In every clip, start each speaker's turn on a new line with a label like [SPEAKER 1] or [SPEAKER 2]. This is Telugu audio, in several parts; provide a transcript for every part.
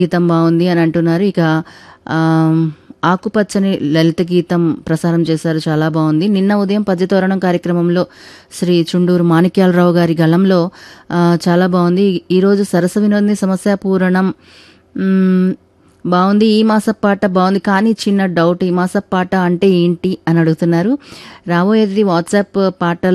[SPEAKER 1] గీతం బాగుంది అని అంటున్నారు ఇక ఆమ్, ఆకుపచ్చని లలిత గీతం ప్రసారం చేశారు చాలా బాగుంది నిన్న ఉదయం పద్యతోరణం కార్యక్రమంలో శ్రీ చుండూరు మాణిక్యాలరావు గారి గళంలో ఆ, చాలా బాగుంది ఈరోజు సరస వినోదిని సమస్య పూరణం మ్, బాగుంది ఈ మాస పాట బాగుంది కానీ చిన్న డౌట్ ఈ మాస పాట అంటే ఏంటి అని అడుగుతున్నారు రాబోయేది వాట్సాప్ పాటల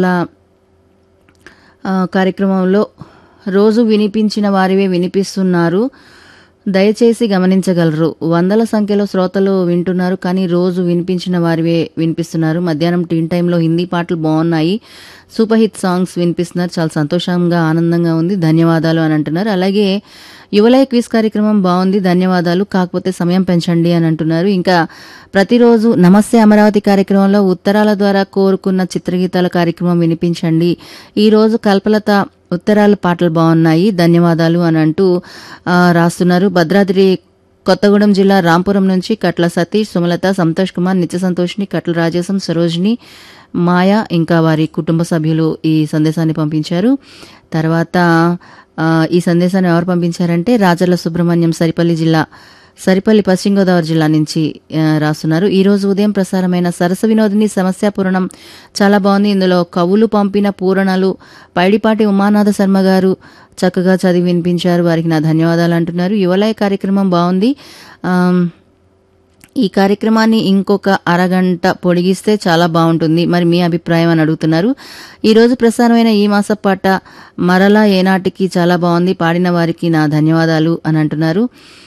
[SPEAKER 1] ఆ, కార్యక్రమంలో రోజు వినిపించిన వారివే వినిపిస్తున్నారు దయచేసి గమనించగలరు వందల సంఖ్యలో శ్రోతలు వింటున్నారు కానీ రోజు వినిపించిన వారివే వినిపిస్తున్నారు మధ్యాహ్నం టీన్ టైంలో హిందీ పాటలు బాగున్నాయి సూపర్ హిట్ సాంగ్స్ వినిపిస్తున్నారు చాలా సంతోషంగా ఆనందంగా ఉంది ధన్యవాదాలు అని అంటున్నారు అలాగే యువలయ క్విజ్ కార్యక్రమం బాగుంది ధన్యవాదాలు కాకపోతే సమయం పెంచండి అని అంటున్నారు ఇంకా ప్రతిరోజు నమస్తే అమరావతి కార్యక్రమంలో ఉత్తరాల ద్వారా కోరుకున్న చిత్రగీతాల కార్యక్రమం వినిపించండి ఈ రోజు కల్పలత ఉత్తరాల పాటలు బాగున్నాయి ధన్యవాదాలు అని అంటూ ఆ, రాస్తున్నారు భద్రాద్రి కొత్తగూడెం జిల్లా రాంపురం నుంచి కట్ల సతీష్ సుమలత సంతోష్ కుమార్ నిత్య సంతోష్ని కట్ల రాజేశం సరోజిని మాయ ఇంకా వారి కుటుంబ సభ్యులు ఈ సందేశాన్ని పంపించారు తర్వాత ఆ, ఈ సందేశాన్ని ఎవరు పంపించారంటే రాజర్ల సుబ్రహ్మణ్యం సరిపల్లి జిల్లా సరిపల్లి పశ్చిమ గోదావరి జిల్లా నుంచి ఆ, రాస్తున్నారు ఈ రోజు ఉదయం ప్రసారమైన సరస వినోదిని సమస్య పూరణం చాలా బాగుంది ఇందులో కవులు పంపిన పూరణలు పైడిపాటి ఉమానాథ శర్మ గారు చక్కగా చదివి వినిపించారు వారికి నా ధన్యవాదాలు అంటున్నారు యువలయ కార్యక్రమం బాగుంది ఆమ్, ఈ కార్యక్రమాన్ని ఇంకొక అరగంట పొడిగిస్తే చాలా బాగుంటుంది మరి మీ అభిప్రాయం అని అడుగుతున్నారు ఈ రోజు ప్రసారమైన ఈ మాస పాట మరలా ఏనాటికి చాలా బాగుంది పాడిన వారికి నా ధన్యవాదాలు అని అంటున్నారు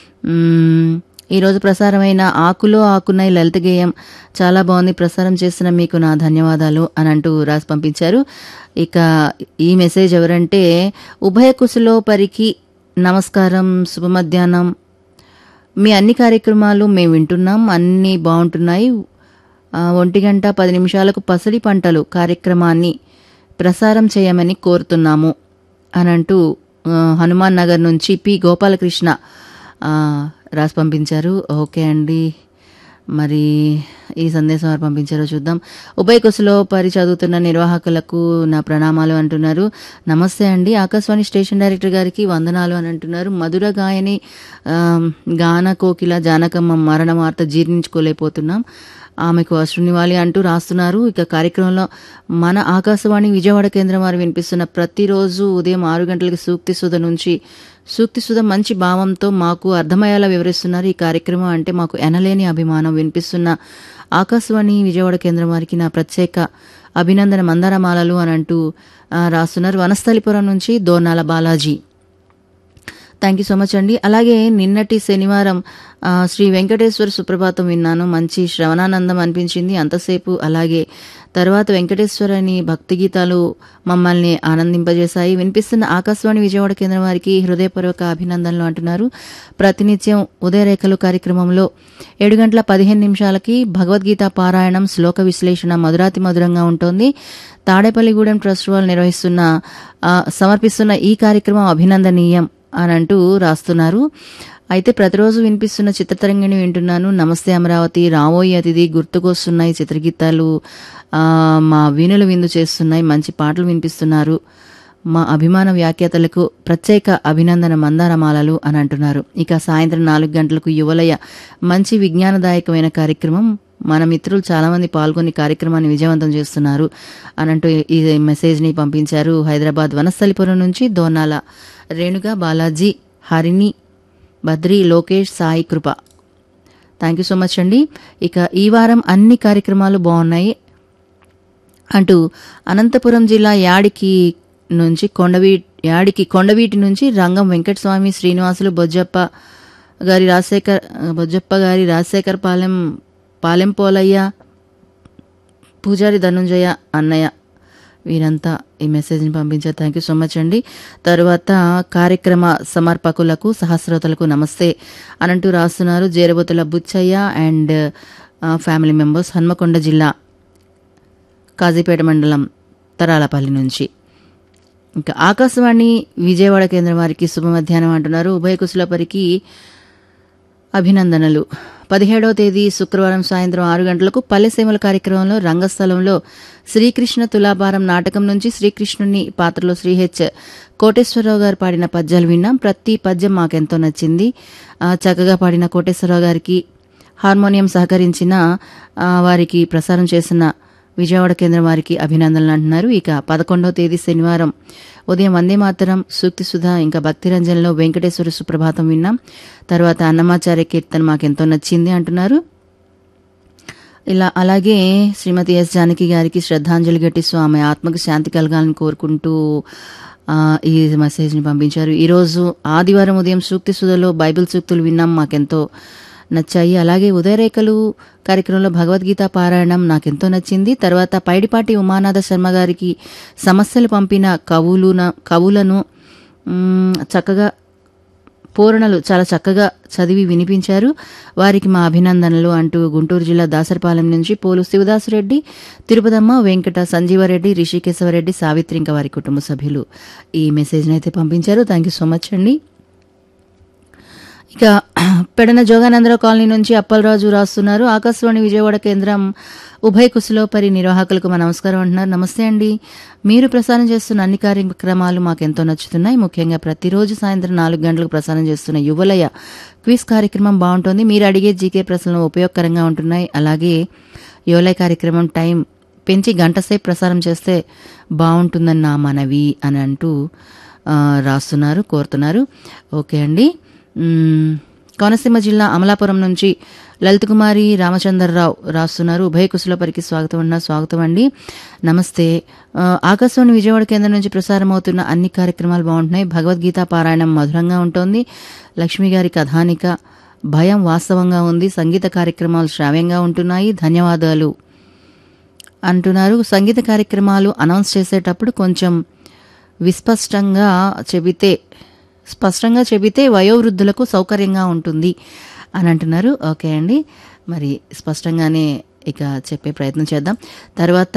[SPEAKER 1] మ్మ్, ఈ రోజు ప్రసారమైన ఆకులో ఆకునై లలిత గేయం చాలా బాగుంది ప్రసారం చేసిన మీకు నా ధన్యవాదాలు అని అంటూ రాసి పంపించారు ఇక ఈ మెసేజ్ ఎవరంటే ఉభయ కుశలో పరికి నమస్కారం శుభ మధ్యాహ్నం మీ అన్ని కార్యక్రమాలు మేము వింటున్నాం అన్నీ బాగుంటున్నాయి ఆ, ఒంటి గంట పది నిమిషాలకు పసిడి పంటలు కార్యక్రమాన్ని ప్రసారం చేయమని కోరుతున్నాము అని అంటూ ఆ, హనుమాన్ నగర్ నుంచి పి గోపాలకృష్ణ ఆ, రాసి పంపించారు ఓకే అండి మరి ఈ సందేశం ఎవరు పంపించారో చూద్దాం ఉభయ కుశలో పరి చదువుతున్న నిర్వాహకులకు నా ప్రణామాలు అంటున్నారు నమస్తే అండి ఆకాశవాణి స్టేషన్ డైరెక్టర్ గారికి వందనాలు అని అంటున్నారు మధుర గాయని ఆ, గాన కోకిల జానకమ్మ మరణ వార్త జీర్ణించుకోలేకపోతున్నాం ఆమెకు అశ్రునివాలి అంటూ రాస్తున్నారు ఇక కార్యక్రమంలో మన ఆకాశవాణి విజయవాడ కేంద్రం వారు వినిపిస్తున్న ప్రతిరోజు ఉదయం ఆరు గంటలకి సూక్తి సుధ నుంచి సూక్తి సుధ మంచి భావంతో మాకు అర్థమయ్యేలా వివరిస్తున్నారు ఈ కార్యక్రమం అంటే మాకు ఎనలేని అభిమానం వినిపిస్తున్న ఆకాశవాణి విజయవాడ కేంద్రం వారికి నా ప్రత్యేక అభినందన మందారమాలలు అని అంటూ ఆ, రాస్తున్నారు వనస్థలిపురం నుంచి Donala Balaji thank you so much అండి అలాగే నిన్నటి శనివారం ఆ, శ్రీ వెంకటేశ్వర సుప్రభాతం విన్నాను మంచి శ్రవణానందం అనిపించింది అంతసేపు అలాగే తర్వాత వెంకటేశ్వర అని భక్తి గీతాలు మమ్మల్ని ఆనందింపజేశాయి వినిపిస్తున్న ఆకాశవాణి విజయవాడ కేంద్రం వారికి హృదయపూర్వక అభినందనలు అంటున్నారు ప్రతినిత్యం ఉదయరేఖలు కార్యక్రమంలో ఏడు గంటల పదిహేను నిమిషాలకి భగవద్గీత పారాయణం శ్లోక విశ్లేషణ మధురాతి మధురంగా ఉంటుంది తాడేపల్లిగూడెం ట్రస్ట్ వాళ్ళు నిర్వహిస్తున్న ఆ, సమర్పిస్తున్న ఈ కార్యక్రమం అభినందనీయం అని అంటూ రాస్తున్నారు అయితే ప్రతిరోజు వినిపిస్తున్న చిత్రతరంగిణి వింటున్నాను నమస్తే అమరావతి రావోయి అతిథి గుర్తుకొస్తున్నాయి చిత్రగీతాలు ఆ, మా వీణులు విందు చేస్తున్నాయి మంచి పాటలు వినిపిస్తున్నారు మా అభిమాన వ్యాఖ్యాతలకు ప్రత్యేక అభినందన మందారమాలలు అని అంటున్నారు ఇక సాయంత్రం నాలుగు గంటలకు యువలయ మంచి విజ్ఞానదాయకమైన కార్యక్రమం మన మిత్రులు చాలా మంది పాల్గొని కార్యక్రమాన్ని విజయవంతం చేస్తున్నారు అని అంటూ ఈ మెసేజ్ని పంపించారు హైదరాబాద్ వనస్థలిపురం నుంచి Donala Renuga Balaji Harini Badri Lokesh Sai Krupa thank you so much అండి ఇక ఈ వారం అన్ని కార్యక్రమాలు బాగున్నాయి అంటూ అనంతపురం జిల్లా యాడికి నుంచి కొండవీ యాడికి కొండవీటి నుంచి రంగం వెంకటస్వామి శ్రీనివాసులు బొజ్జప్ప గారి రాజశేఖర్ బొజ్జప్ప గారి రాజశేఖర్ పాలెం పాలెం పోలయ్య పూజారి ధనుంజయ అన్నయ్య వీరంతా ఈ మెసేజ్ని పంపించారు థ్యాంక్ యూ సో మచ్ అండి తరువాత కార్యక్రమ సమర్పకులకు సహస్రోతలకు నమస్తే అనంటూ రాస్తున్నారు Jerabothula Buchaiah and family members Hanamkonda జిల్లా కాజీపేట మండలం తరాలపల్లి నుంచి ఇంకా ఆకాశవాణి విజయవాడ కేంద్రం వారికి శుభ మధ్యాహ్నం అంటున్నారు ఉభయ కుశలపరికి అభినందనలు పదిహేడవ తేదీ శుక్రవారం సాయంత్రం ఆరు గంటలకు పల్లెసీమల కార్యక్రమంలో రంగస్థలంలో శ్రీకృష్ణ తులాభారం నాటకం నుంచి శ్రీకృష్ణుని పాత్రలో శ్రీ హెచ్ కోటేశ్వరరావు గారు పాడిన పద్యాలు విన్నాం ప్రతి పద్యం మాకెంతో నచ్చింది ఆ, చక్కగా పాడిన కోటేశ్వరరావు గారికి హార్మోనియం సహకరించిన ఆ, వారికి ప్రసారం చేసిన విజయవాడ కేంద్రం వారికి అభినందనలు అంటున్నారు ఇక పదకొండవ తేదీ శనివారం ఉదయం వందే మాతరం సూక్తి సుధా ఇంకా భక్తిరంజన్లో వెంకటేశ్వర సుప్రభాతం విన్నాం తర్వాత అన్నమాచార్య కీర్తన మాకెంతో నచ్చింది అంటున్నారు ఇలా అలాగే శ్రీమతి ఎస్ జానకి గారికి శ్రద్ధాంజలి గట్టి స్వామి ఆత్మకు శాంతి కలగాలని కోరుకుంటూ ఆ, ఈ మెసేజ్ని పంపించారు ఈరోజు ఆదివారం ఉదయం సూక్తి సుధలో బైబిల్ సూక్తులు విన్నాం మాకెంతో నచ్చాయి అలాగే ఉదయరేఖలు కార్యక్రమంలో భగవద్గీత పారాయణం నాకెంతో నచ్చింది తర్వాత పైడిపాటి ఉమానాథ శర్మ గారికి సమస్యలు పంపిన కవులున కవులను మ్, చక్కగా పూరణలు చాలా చక్కగా చదివి వినిపించారు వారికి మా అభినందనలు అంటూ గుంటూరు జిల్లా దాసరపాలెం నుంచి పోలు శివదాసురెడ్డి తిరుపతమ్మ వెంకట సంజీవరెడ్డి రిషికేశవరెడ్డి సావిత్రి ఇంకా వారి కుటుంబ సభ్యులు ఈ మెసేజ్ని అయితే పంపించారు థ్యాంక్ యూ సో మచ్ అండి ఇక పెడన జోగానందరావు కాలనీ నుంచి అప్పలరాజు రాస్తున్నారు ఆకాశవాణి విజయవాడ కేంద్రం ఉభయ కుశలోపరి నిర్వాహకులకు మా నమస్కారం అంటున్నారు నమస్తే అండి మీరు ప్రసారం చేస్తున్న అన్ని కార్యక్రమాలు మాకెంతో నచ్చుతున్నాయి ముఖ్యంగా ప్రతిరోజు సాయంత్రం నాలుగు గంటలకు ప్రసారం చేస్తున్న యువలయ క్విజ్ కార్యక్రమం బాగుంటుంది మీరు అడిగే జీకే ప్రశ్నలు ఉపయోగకరంగా ఉంటున్నాయి అలాగే యువలయ కార్యక్రమం టైం పెంచి గంట సేపు ప్రసారం చేస్తే బాగుంటుందని నా మనవి అని అంటూ ఆ, రాస్తున్నారు కోరుతున్నారు ఓకే అండి మ్మ్. కోనసీమ జిల్లా అమలాపురం నుంచి లలిత్ కుమారి రామచంద్రరావు రాస్తున్నారు ఉభయ కుశలపరికి స్వాగతం అన్న స్వాగతం అండి నమస్తే ఆ, ఆకాశవాణి విజయవాడ కేంద్రం నుంచి ప్రసారం అవుతున్న అన్ని కార్యక్రమాలు బాగుంటున్నాయి భగవద్గీత పారాయణం మధురంగా ఉంటుంది లక్ష్మి గారి కథానిక భయం వాస్తవంగా ఉంది సంగీత కార్యక్రమాలు శ్రావ్యంగా ఉంటున్నాయి ధన్యవాదాలు అంటున్నారు సంగీత కార్యక్రమాలు అనౌన్స్ చేసేటప్పుడు కొంచెం విస్పష్టంగా చెబితే స్పష్టంగా చెబితే వయోవృద్ధులకు సౌకర్యంగా ఉంటుంది అని అంటున్నారు ఓకే అండి మరి స్పష్టంగానే ఇక చెప్పే ప్రయత్నం చేద్దాం తర్వాత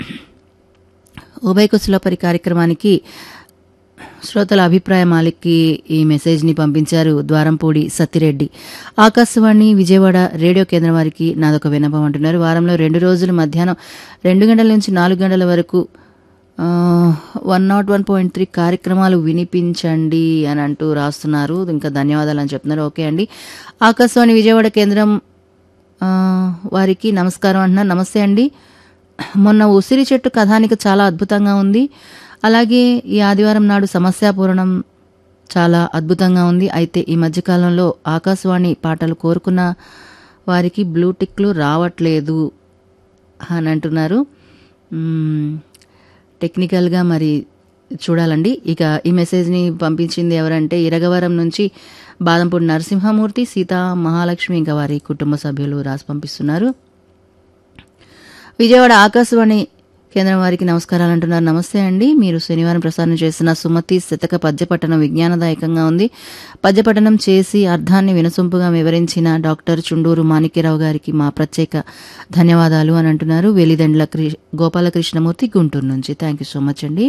[SPEAKER 1] ఉభయ కుశలపరి కార్యక్రమానికి శ్రోతల అభిప్రాయమాలికి ఈ మెసేజ్ని పంపించారు ద్వారంపూడి సత్తిరెడ్డి ఆకాశవాణి విజయవాడ రేడియో కేంద్రం వారికి నాదొక విన్నపం అంటున్నారు వారంలో రెండు రోజులు మధ్యాహ్నం రెండు గంటల నుంచి నాలుగు గంటల వరకు one nought one point three కార్యక్రమాలు వినిపించండి అని అంటూ రాస్తున్నారు ఇంకా ధన్యవాదాలు అని చెప్తున్నారు ఓకే అండి ఆకాశవాణి విజయవాడ కేంద్రం ఆ, వారికి నమస్కారం అంటున్నారు నమస్తే అండి మొన్న ఉసిరి చెట్టు కథానిక చాలా అద్భుతంగా ఉంది అలాగే ఈ ఆదివారం నాడు సమస్యాపూరణం చాలా అద్భుతంగా ఉంది అయితే ఈ మధ్యకాలంలో ఆకాశవాణి పాటలు కోరుకున్న వారికి బ్లూ టిక్లు రావట్లేదు అని అంటున్నారు మ్మ్. టెక్నికల్గా మరి చూడాలండి ఇక ఈ మెసేజ్ని పంపించింది ఎవరంటే ఇరగవరం నుంచి బాదంపూడి నరసింహమూర్తి సీత మహాలక్ష్మి ఇంకా వారి కుటుంబ సభ్యులు రాసి పంపిస్తున్నారు విజయవాడ ఆకాశవాణి కేంద్రం వారికి నమస్కారాలు అంటున్నారు నమస్తే అండి మీరు శనివారం ప్రసారం చేసిన సుమతి శతక పద్యపఠనం విజ్ఞానదాయకంగా ఉంది పద్యపఠనం చేసి అర్థాన్ని వినసొంపుగా వివరించిన డాక్టర్ చుండూరు మాణిక్యరావు గారికి మా ప్రత్యేక ధన్యవాదాలు అని అంటున్నారు వెలిదండ్ల కృ గోపాలకృష్ణమూర్తి గుంటూరు నుంచి థ్యాంక్ యూ సో మచ్ అండి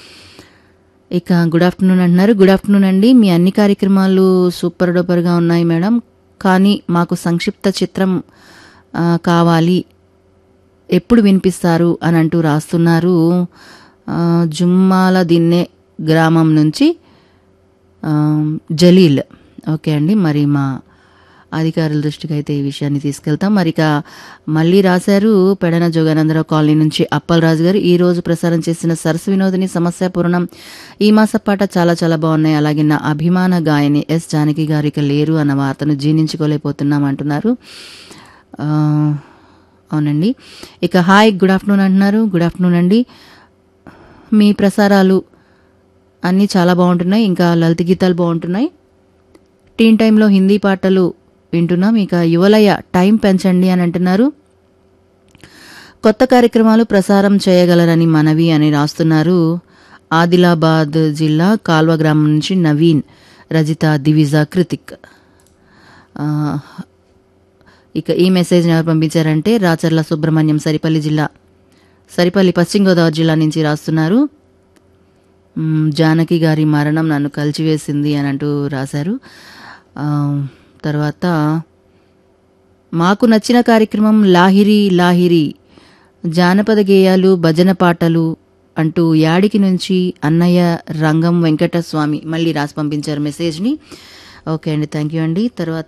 [SPEAKER 1] ఇక గుడ్ ఆఫ్టర్నూన్ అంటున్నారు గుడ్ ఆఫ్టర్నూన్ అండి మీ అన్ని కార్యక్రమాలు సూపర్ డూపర్గా ఉన్నాయి మేడం కానీ మాకు సంక్షిప్త చిత్రం ఆ, కావాలి ఎప్పుడు వినిపిస్తారు అని అంటూ రాస్తున్నారు ఆ, జుమ్మాల దిన్నే గ్రామం నుంచి ఆ, జలీల్ ఓకే అండి మరి మా అధికారుల దృష్టికి అయితే ఈ విషయాన్ని తీసుకెళ్తాం మరి ఇక మళ్ళీ రాశారు పెడన జోగానందరావు కాలనీ నుంచి అప్పలరాజు గారు ఈ రోజు ప్రసారం చేసిన సరస్సు వినోదిని సమస్య పూర్ణం ఈ మాస పాట చాలా చాలా బాగున్నాయి అలాగే నా అభిమాన గాయని ఎస్ జానకి గారు ఇక లేరు అన్న వార్తను జీర్ణించుకోలేకపోతున్నాం అంటున్నారు ఆ, అవునండి ఇక హాయ్ గుడ్ ఆఫ్టర్నూన్ అంటున్నారు గుడ్ ఆఫ్టర్నూన్ అండి మీ ప్రసారాలు అన్నీ చాలా బాగుంటున్నాయి ఇంకా లలిత గీతాలు బాగుంటున్నాయి టీన్ టైంలో హిందీ పాటలు వింటున్నాం ఇక యువలయ టైం పెంచండి అని అంటున్నారు కొత్త కార్యక్రమాలు ప్రసారం చేయగలరని మనవి అని రాస్తున్నారు ఆదిలాబాద్ జిల్లా కాల్వ గ్రామం నుంచి నవీన్ రజిత దివిజా కృతిక్ ఆ, ఇక ఈ మెసేజ్ ఎవరు పంపించారంటే రాచర్ల సుబ్రహ్మణ్యం సరిపల్లి జిల్లా సరిపల్లి పశ్చిమ గోదావరి జిల్లా నుంచి రాస్తున్నారు మ్, జానకి గారి మరణం నన్ను కలిచివేసింది అని అంటూ రాశారు ఆ, తర్వాత మాకు నచ్చిన కార్యక్రమం లాహిరి లాహిరి జానపద గేయాలు భజన పాటలు అంటూ యాడికి నుంచి అన్నయ్య రంగం వెంకటస్వామి మళ్ళీ రాసి పంపించారు మెసేజ్ని ఓకే అండి థ్యాంక్ యూ అండి తర్వాత